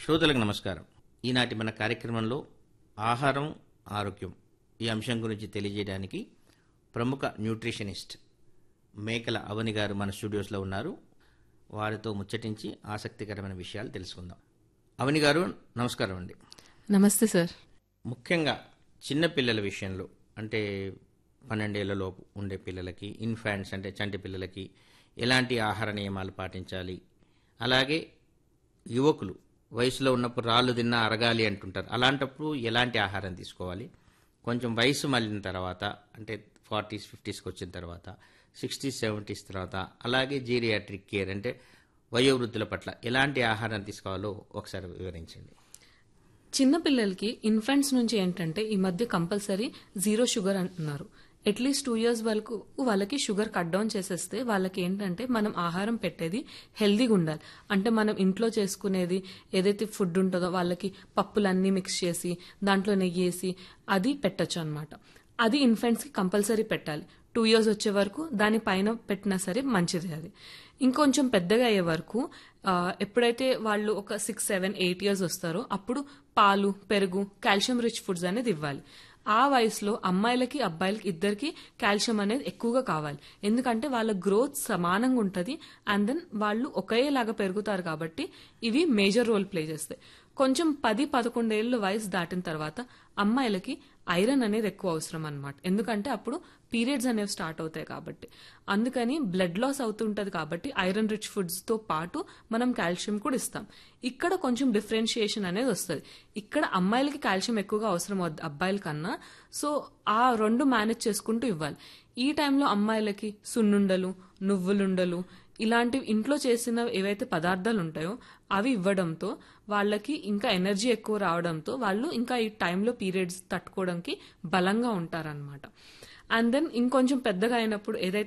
శ్రోతలకు నమస్కారం ఈనాటి మన కార్యక్రమంలో ఆహారం ఆరోగ్యం ఈ అంశం గురించి తెలియజేయడానికి ప్రముఖ న్యూట్రిషనిస్ట్ మేకల అవని గారు మన స్టూడియోస్లో ఉన్నారు వారితో ముచ్చటించి ఆసక్తికరమైన విషయాలు తెలుసుకుందాం అవని గారు నమస్కారం అండి నమస్తే సార్ ముఖ్యంగా చిన్న పిల్లల విషయంలో అంటే పన్నెండేళ్లలోపు ఉండే పిల్లలకి ఇన్ఫాంట్స్ అంటే చంటి పిల్లలకి ఎలాంటి ఆహార నియమాలు పాటించాలి అలాగే యువకులు వయసులో ఉన్నప్పుడు రాళ్ళు తిన్నా అరగాలి అంటుంటారు అలాంటప్పుడు ఎలాంటి ఆహారం తీసుకోవాలి కొంచెం వయసు మళ్ళిన తర్వాత అంటే ఫార్టీస్ ఫిఫ్టీస్కి వచ్చిన తర్వాత సిక్స్టీస్ సెవెంటీస్ తర్వాత అలాగే జీరియాట్రిక్ కేర్ అంటే వయోవృద్ధుల పట్ల ఎలాంటి ఆహారం తీసుకోవాలో ఒకసారి వివరించండి చిన్న పిల్లలకి ఇన్ఫాంట్స్ నుంచి ఏంటంటే ఈ మధ్య కంపల్సరీ జీరో షుగర్ అంటున్నారు అట్లీస్ట్ టూ ఇయర్స్ వరకు వాళ్ళకి షుగర్ కట్ డౌన్ చేసేస్తే వాళ్ళకి ఏంటంటే మనం ఆహారం పెట్టేది హెల్దీగా ఉండాలి అంటే మనం ఇంట్లో చేసుకునేది ఏదైతే ఫుడ్ ఉంటుందో వాళ్ళకి పప్పులన్నీ మిక్స్ చేసి దాంట్లో నెయ్యి వేసి అది పెట్టచ్చు అనమాట అది ఇన్ఫెంట్స్కి కంపల్సరీ పెట్టాలి టూ ఇయర్స్ వచ్చే వరకు దాని పైన పెట్టినా సరే మంచిది అది ఇంకొంచెం పెద్దగా అయ్యే వరకు ఆ, ఎప్పుడైతే వాళ్ళు ఒక సిక్స్ సెవెన్ ఎయిట్ ఇయర్స్ వస్తారో అప్పుడు పాలు పెరుగు కాల్షియం రిచ్ ఫుడ్స్ అనేది ఇవ్వాలి ఆ వయసులో అమ్మాయిలకి అబ్బాయిలకి ఇద్దరికి కాల్షియం అనేది ఎక్కువగా కావాలి ఎందుకంటే వాళ్ళ గ్రోత్ సమానంగా ఉంటుంది అండ్ దెన్ వాళ్ళు ఒకేలాగా పెరుగుతారు కాబట్టి ఇవి మేజర్ రోల్ ప్లే చేస్తాయి కొంచెం పది పదకొండేళ్ళు వయసు దాటిన తర్వాత అమ్మాయిలకి ఐరన్ అనేది ఎక్కువ అవసరం అన్నమాట ఎందుకంటే అప్పుడు పీరియడ్స్ అనేవి స్టార్ట్ అవుతాయి కాబట్టి అందుకని బ్లడ్ లాస్ అవుతుంటది కాబట్టి ఐరన్ రిచ్ ఫుడ్స్ తో పాటు మనం కాల్షియం కూడా ఇస్తాం ఇక్కడ కొంచెం డిఫరెన్షియేషన్ అనేది వస్తుంది ఇక్కడ అమ్మాయిలకి కాల్షియం ఎక్కువగా అవసరం అవుద్ది అబ్బాయిల కన్నా సో ఆ రెండు మేనేజ్ చేసుకుంటూ ఇవ్వాలి ఈ టైంలో అమ్మాయిలకి సున్నుండలు నువ్వులుండలు ఇలాంటివి ఇంట్లో చేసిన ఏవైతే పదార్థాలు ఉంటాయో అవి ఇవ్వడంతో వాళ్ళకి ఇంకా ఎనర్జీ ఎక్కువ రావడంతో వాళ్ళు ఇంకా ఈ టైంలో పీరియడ్స్ తట్టుకోవడానికి బలంగా ఉంటారనమాట అండ్ దెన్ ఇంకొంచెం పెద్దగా అయినప్పుడు ఏదైతే